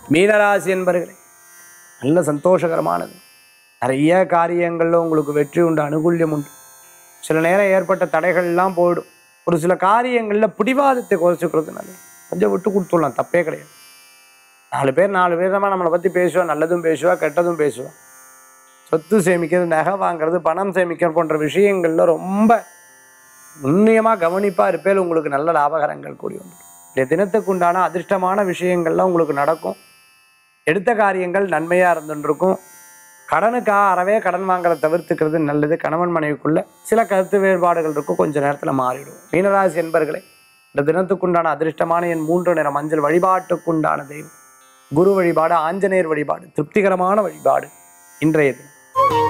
மீனராசி என்பர்களே நல்ல சந்தோஷகரமானது நிறைய காரியங்களில் உங்களுக்கு வெற்றி உண்டு அனுகூல்யம் உண்டு சில நேரம் ஏற்பட்ட தடைகள்லாம் போயிடும் ஒரு சில காரியங்களில் பிடிவாதத்தை குறைச்சிக்கிறது நல்லது கொஞ்சம் விட்டு கொடுத்துடலாம் தப்பே கிடையாது நாலு பேர் நாலு விதமாக நம்மளை பற்றி பேசுவா நல்லதும் பேசுவா கெட்டதும் பேசுவா சொத்து சேமிக்கிறது நகை வாங்குறது பணம் சேமிக்கிறது போன்ற விஷயங்களில் ரொம்ப நுண்ணியமாக கவனிப்பாக இருப்பேல் உங்களுக்கு நல்ல லாபகரங்கள் கூடி உண்டு இந்த தினத்துக்கு உண்டான அதிர்ஷ்டமான விஷயங்கள்லாம் உங்களுக்கு நடக்கும் எடுத்த காரியங்கள் நன்மையாக இருந்துருக்கும் கடனுக்காக அறவே கடன் வாங்குறத தவிர்த்துக்கிறது நல்லது கணவன் மனைவிக்குள்ள சில கருத்து வேறுபாடுகள் இருக்கும் கொஞ்ச நேரத்தில் மாறிடும் மீனராசி என்பர்களே இந்த தினத்துக்குண்டான அதிர்ஷ்டமான என் மூன்று நிற மஞ்சள் வழிபாட்டுக்குண்டான தெய்வம் குரு வழிபாடு ஆஞ்சநேயர் வழிபாடு திருப்திகரமான வழிபாடு இன்றைய தினம்